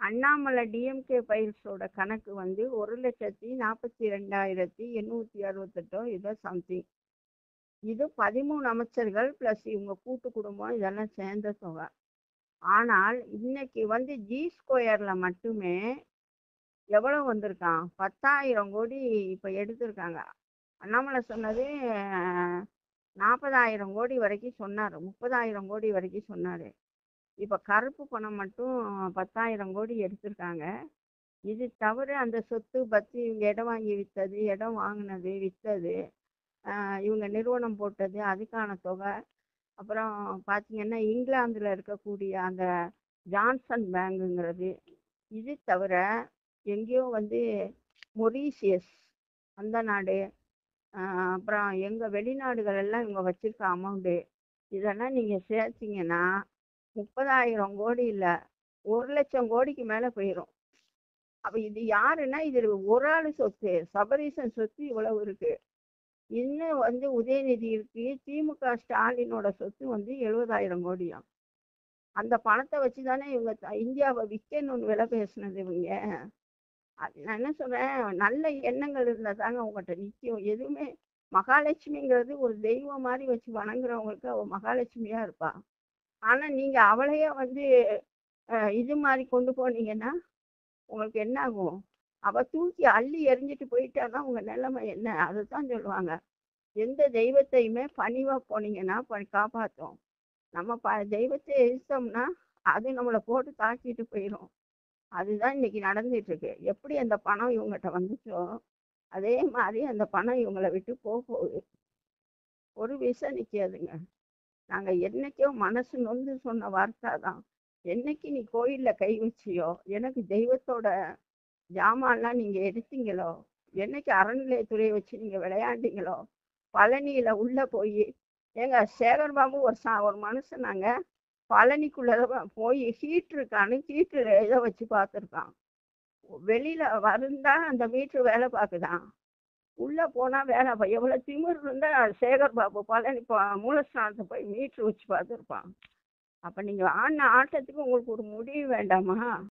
Annamalai DMK ஃபைல்ஸோட கணக்கு வந்து ஒரு லட்சத்தி நாற்பத்தி ரெண்டாயிரத்தி எண்ணூற்றி அறுபத்தெட்டோ ஏதோ சம்திங் இது பதிமூணு அமைச்சர்கள் ப்ளஸ் இவங்க கூட்டு குடும்பம் இதெல்லாம் சேர்ந்த தொகை ஆனால் இன்னைக்கு வந்து ஜி ஸ்கொயரில் மட்டுமே எவ்வளோ வந்திருக்கான் பத்தாயிரம் கோடி இப்போ எடுத்திருக்காங்க அண்ணாமலை சொன்னது நாற்பதாயிரம் கோடி வரைக்கும் சொன்னார் முப்பதாயிரம் கோடி வரைக்கும் சொன்னார் இப்போ கருப்பு பணம் மட்டும் பத்தாயிரம் கோடி எடுத்திருக்காங்க இது தவிர அந்த சொத்து பற்றி இவங்க இடம் வாங்கி விற்றது இடம் வாங்கினது விற்றது இவங்க நிறுவனம் போட்டது அதுக்கான தொகை அப்புறம் பார்த்தீங்கன்னா இங்கிலாந்தில் இருக்கக்கூடிய அந்த ஜான்சன் பேங்குங்கிறது இது தவிர எங்கேயோ வந்து மொரீஷியஸ் அந்த நாடு ஆஹ் அப்புறம் எங்கள் வெளிநாடுகள் எல்லாம் இவங்க வச்சிருக்க அமௌண்ட்டு இதெல்லாம் நீங்கள் சேர்த்தீங்கன்னா முப்பதாயிரம் கோடி இல்லை ஒரு லட்சம் கோடிக்கு மேலே போயிடும் அப்போ இது யாருன்னா இது ஒரு ஆள் சொத்து சபரீசன் சொத்து இவ்வளவு இருக்கு இன்னும் வந்து உதயநிதி இருக்கு திமுக ஸ்டாலினோட சொத்து வந்து எழுபதாயிரம் கோடியாம் அந்த பணத்தை வச்சு தானே இவங்க த- இந்தியாவை விற்கணும்னு விலை பேசுனது இவங்க அது நான் என்ன சொல்றேன் நல்ல எண்ணங்கள் இருந்தால் தாங்க உங்கள்கிட்ட நிற்கும் எதுவுமே மகாலட்சுமிங்கிறது ஒரு தெய்வம் மாதிரி வச்சு வணங்குறவங்களுக்கு அவ மகாலட்சுமியா இருப்பா ஆனா நீங்க அவளையே வந்து அஹ், இது மாதிரி கொண்டு போனீங்கன்னா உங்களுக்கு என்ன ஆகும் அவ தூக்கி அள்ளி எறிஞ்சிட்டு போயிட்டான்னா உங்க நிலைமை என்ன அதுதான் சொல்லுவாங்க எந்த தெய்வத்தையுமே பணிவா போனீங்கன்னா ப- காப்பாத்தும் நம்ம ப தெய்வத்தை எரிச்சோம்னா அது நம்மளை போட்டு தாக்கிட்டு போயிடும் அதுதான் இன்னைக்கு நடந்துட்டு இருக்கு எப்படி அந்த பணம் இவங்ககிட்ட வந்துச்சோ அதே மாதிரி அந்த பணம் இவங்களை விட்டு போக போகுது ஒரு விஷயம் நிக்காதுங்க நாங்க என்னைக்கோ மனசு நொந்து சொன்ன வார்த்தை தான் என்னைக்கு நீ கோயில்ல கை வச்சியோ எனக்கு தெய்வத்தோட ஜாமான்லாம் நீங்க எடுத்தீங்களோ என்னைக்கு அறநிலையத்துறையை வச்சு நீங்க விளையாண்டீங்களோ பழனியில உள்ள போய் ஏங்க சேகர் பாபு ஒரு சா ஒரு மனுஷனாங்க பழனிக்குள்ள போய் ஹீட் இருக்கான்னு ஹீட்டு இதை வச்சு பார்த்துருக்கான் வெளியில வருந்தா அந்த மீட்ரு வேலை பார்க்குதான் உள்ள போனா வேலை பா- எவ்வளவு திமிர் இருந்தா சேகர் பாபு பழனி ப- மூலஸ்தானத்தை போய் மீட்ரு வச்சு பார்த்துருப்பான் அப்ப நீங்க ஆடின ஆட்டத்துக்கு உங்களுக்கு ஒரு முடிவு வேண்டாமா